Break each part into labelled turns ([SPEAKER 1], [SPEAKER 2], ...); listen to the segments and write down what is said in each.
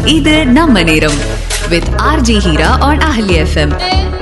[SPEAKER 1] இது நம்ம நேரம் with RJ Heera on Ahali FM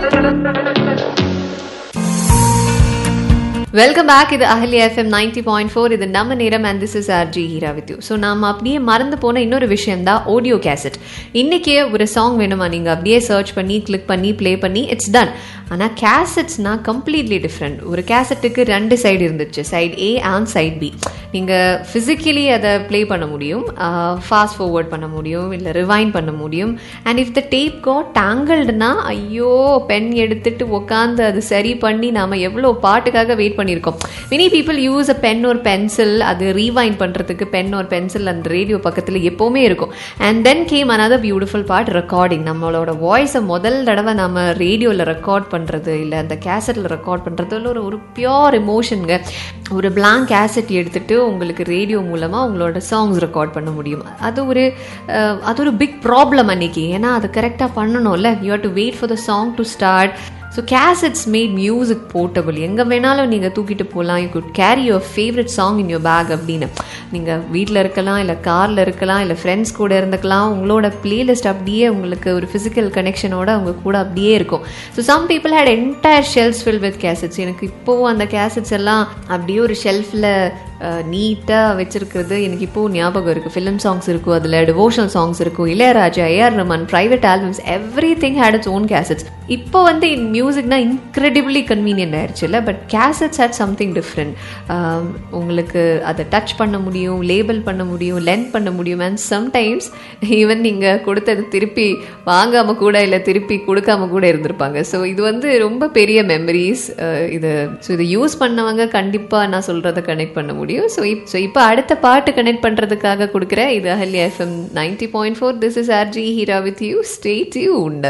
[SPEAKER 2] welcome back இது Ahali FM ninety point four இது நம்ம நேரம் and this is R J Heera with you so நாம அப்படியே மறந்து போன இன்னொரு விஷயம் தான் ஆடியோ கேசட் இன்னைக்கே ஒரு சாங் வேணுமா நீங்கள் அப்படியே சர்ச் பண்ணி கிளிக் பண்ணி ப்ளே பண்ணி இட்ஸ் டன் ஆனால் கேசட்ஸ்னா கம்ப்ளீட்லி டிஃப்ரெண்ட் ஒரு கேசட்டுக்கு ரெண்டு சைடு இருந்துச்சு side A and side B நீங்கள் ஃபிசிக்கலி அதை ப்ளே பண்ண முடியும் ஃபாஸ்ட் ஃபார்வர்ட் பண்ண முடியும் இல்லை ரிவைன் பண்ண முடியும் and if the tape got டேங்கிள்டுனா ஐயோ பென் எடுத்துட்டு உட்காந்து அது சரி பண்ணி நாம எவ்வளோ பாட்டுக்காக வெயிட் பண்ணியிருக்கோம் many people use a pen ஒரு பென்சில் அது ரீவைன் பண்ணுறதுக்கு பென் ஒரு பென்சில் அந்த ரேடியோ பக்கத்தில் எப்போவுமே இருக்கும் and then came another beautiful part recording நம்மளோட வாய்ஸை முதல் தடவை நம்ம ரேடியோவில் ரெக்கார்ட் பண்ணுறது இல்லை அந்த கேசட்டில் ரெக்கார்ட் பண்ணுறது ஒரு ஒரு பியோர் எமோஷனுங்க ஒரு பிளாங்க் கேசட் எடுத்துட்டு உங்களுக்கு ரேடியோ மூலமாக உங்களோட சாங்ஸ் ரெக்கார்ட் பண்ண முடியும் அது ஒரு அஹ், அது ஒரு பிக் ப்ராப்ளம் அன்னைக்கு ஏன்னா அது கரெக்டாக பண்ணணும்ல you to wait for the song to start so cassettes made music portable எங்கே வேணாலும் நீங்கள் தூக்கிட்டு போகலாம் you could carry your favourite song in your bag அப்படின்னு நீங்கள் வீட்டில் இருக்கலாம் இல்லை காரில் இருக்கலாம் இல்லை ஃப்ரெண்ட்ஸ் கூட இருந்துக்கலாம் உங்களோட பிளேலிஸ்ட் அப்படியே உங்களுக்கு ஒரு ஃபிசிக்கல் கனெக்ஷனோட அவங்க கூட அப்படியே இருக்கும் so some people had entire shelves fill with cassettes எனக்கு இப்போவும் அந்த கேசட்ஸ் எல்லாம் அப்படியே ஒரு ஷெல்ஃபில் நீட்டாக வச்சிருக்கிறது எனக்கு இப்போ ஞாபகம் இருக்குது ஃபிலிம் சாங்ஸ் இருக்கும் அதில் டிவோஷனல் சாங்ஸ் இருக்கும் Ilaiyaraaja AR Rahman private albums everything had its own cassettes இப்போ வந்து இன் மியூசிக்னா இன்க்ரெடிபிளி கன்வீனியன்ட் ஆயிடுச்சுல்ல but cassettes had something different உங்களுக்கு அதை டச் பண்ண முடியும் லேபிள் பண்ண முடியும் லென்த் பண்ண முடியும் அண்ட் சம்டைம்ஸ் ஈவன் நீங்கள் கொடுத்தது திருப்பி வாங்காமல் கூட இல்லை திருப்பி கொடுக்காம கூட இருந்திருப்பாங்க ஸோ இது வந்து ரொம்ப பெரிய மெமரிஸ் இது ஸோ இதை யூஸ் பண்ணவங்க கண்டிப்பாக நான் சொல்கிறத கனெக்ட் பண்ண முடியும் ஸோ இப் ஸோ இப்போ அடுத்த பாட்டு கனெக்ட் பண்ணுறதுக்காக கொடுக்குற இது Ahalya FM ninety point four this is RJ Heera with you stay tuned